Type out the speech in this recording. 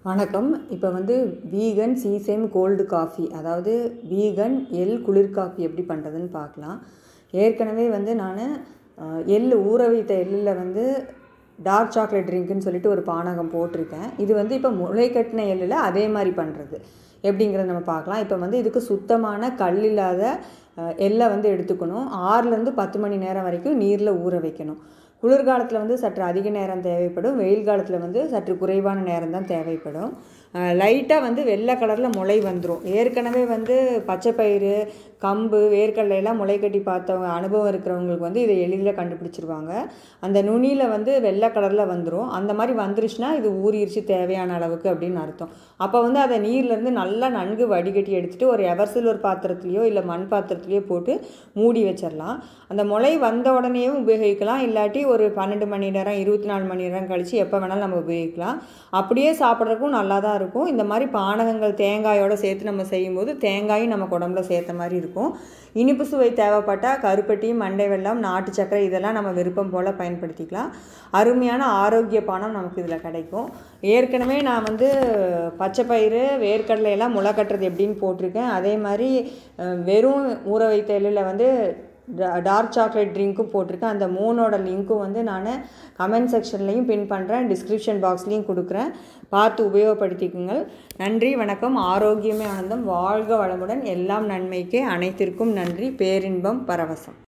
வணக்கம் இப்போ வந்து வீகன் சீசேம் கோல்டு காஃபி அதாவது வீகன் எள் குளிர் காஃபி எப்படி பண்ணுறதுன்னு பார்க்கலாம் ஏற்கனவே வந்து நான் எள் ஊற வைத்த எள்ளில் வந்து டார்க் சாக்லேட் ட்ரிங்க்குன்னு சொல்லிட்டு ஒரு பானகம் போட்டிருக்கேன் இது வந்து இப்போ முளை கட்டின எள்ளில் அதே மாதிரி பண்ணுறது எப்படிங்கிறத நம்ம பார்க்கலாம் இப்போ வந்து இதுக்கு சுத்தமான கல் இல்லாத அஹ், எள்ளை வந்து எடுத்துக்கணும் ஆறுலேருந்து பத்து மணி நேரம் வரைக்கும் நீரில் ஊற வைக்கணும் குளிர்காலத்தில் வந்து சற்று அதிக நேரம் தேவைப்படும் வெயில் காலத்தில் வந்து சற்று குறைவான நேரம் தான் தேவைப்படும் லைட்டாக வந்து வெள்ளை கலரில் முளை வந்துடும் ஏற்கனவே வந்து பச்சைப்பயிறு கம்பு வேர்க்கடலை எல்லாம் முளை கட்டி பார்த்தவங்க அனுபவம் இருக்கிறவங்களுக்கு வந்து இதை எளிதில் கண்டுபிடிச்சிருவாங்க அந்த நுனியில் வந்து வெள்ளை கலரில் வந்துடும் அந்த மாதிரி வந்துருச்சுன்னா இது ஊறிடுச்சு தேவையான அளவுக்கு அப்படின்னு அர்த்தம் அப்போ வந்து அதை நீர்லேருந்து நல்லா நன்கு வடிகட்டி எடுத்துகிட்டு ஒரு எவர்சில்வர் பாத்திரத்துலையோ இல்லை மண் பாத்திரத்துலையோ போட்டு மூடி வச்சிடலாம் அந்த முளை வந்த உடனேயும் உபயோகிக்கலாம் இல்லாட்டி ஒரு பன்னெண்டு மணி நேரம் இருபத்தி நாலு மணி நேரம் கழித்து எப்போ வேணாலும் நம்ம உபயோகிக்கலாம் அப்படியே சாப்பிட்றதுக்கும் நல்லா தான் இருக்கும் இந்த மாதிரி பானகங்கள் தேங்காயோட சேர்த்து நம்ம செய்யும்போது தேங்காயும் நம்ம உடம்புல சேர்த்த மாதிரி இருக்கும் இனிப்பு சுவை தேவைப்பட்டால் கருப்பட்டி மண்டை வெல்லம் நாட்டு சர்க்கரை இதெல்லாம் நம்ம விருப்பம் போல் பயன்படுத்திக்கலாம் அருமையான ஆரோக்கிய பானம் நமக்கு இதில் கிடைக்கும் ஏற்கனவே நான் வந்து பச்சைப்பயிறு வேர்க்கடலை எல்லாம் முளை கட்டுறது எப்படின்னு போட்டிருக்கேன் அதே மாதிரி அஹ், வெறும் ஊற வைத்த எள்ளில் வந்து டார்க் சாக்லேட் ட்ரிங்க்கும் போட்டிருக்கேன் அந்த மூணோட லிங்க்கும் வந்து நான் கமெண்ட் செக்ஷன்லேயும் பின் பண்ணுறேன் டிஸ்கிரிப்ஷன் பாக்ஸ்லேயும் கொடுக்குறேன் பார்த்து உபயோகப்படுத்திக்குங்கள் நன்றி வணக்கம் ஆரோக்கியமே ஆனந்தம் வாழ்க வளமுடன் எல்லாம் நன்மைக்கே அனைத்திற்கும் நன்றி பேரின்பம் பரவசம்